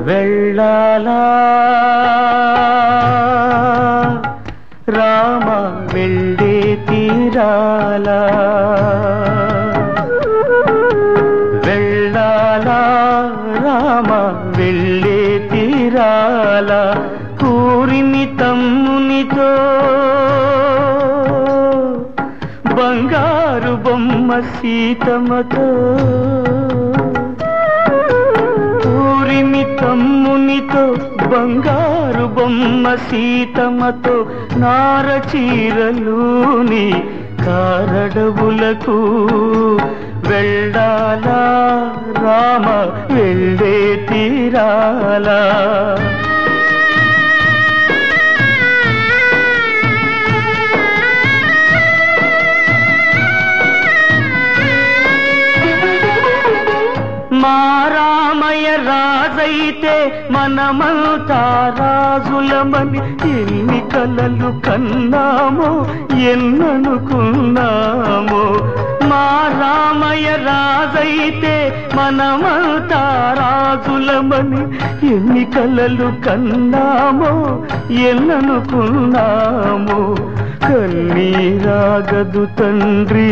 వెళ్ళాలా రామ వెళ్ళే తీరాలా వెళ్ళాలా రామ వెళ్ళే తీరాలా కూరిమి తమ్మునితో బంగారు బొమ్మ సీతమ్మతో ఊరిమి తమ్మునితో బంగారు బొమ్మ సీతమ్మతో నార చీరలుని కారడవులకు వెళ్ళాలా రామ వెళ్ళే తీరాలా మా రామయ్య రాజైతే మనమంతా రాజులమని ఎన్ని కలలు కన్నామో ఎన్ననుకున్నామో మా రామయ్య రాజైతే మనమంతా రాజులమని ఎన్ని కలలు కన్నామో ఎన్ననుకున్నామో కన్నీరాగదు తండ్రి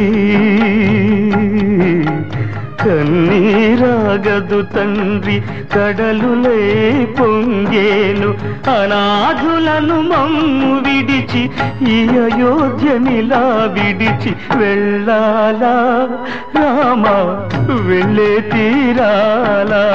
కన్నీరాగదు తండ్రి కడలులే పొంగేను అనాథులను మమ్ము విడిచి ఈ అయోధ్యనిలా విడిచి వెళ్ళాలా రామ వెళ్ళే తీరాలా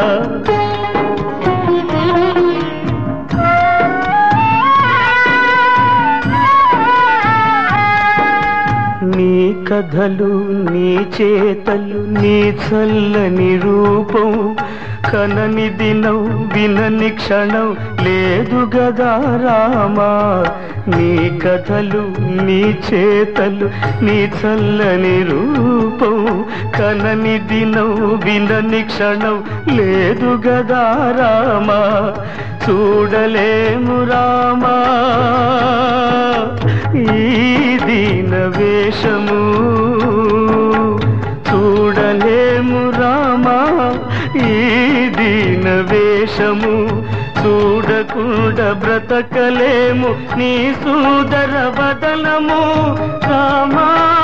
నీ కథలు నీ చేతలు నీ చల్లని రూపం కనని దినం వినని క్షణం లేదు గదా రామా నీ కథలు నీ చేతలు నీ చల్లని రూపం కనని దినం వినని క్షణం లేదు గదా రామా చూడలేము రామా ఈ దీన వేషము చూడలేము రామా ఈ దీన వేషము చూడకుండా బ్రతకలేము నీ సూదర వదనము రామా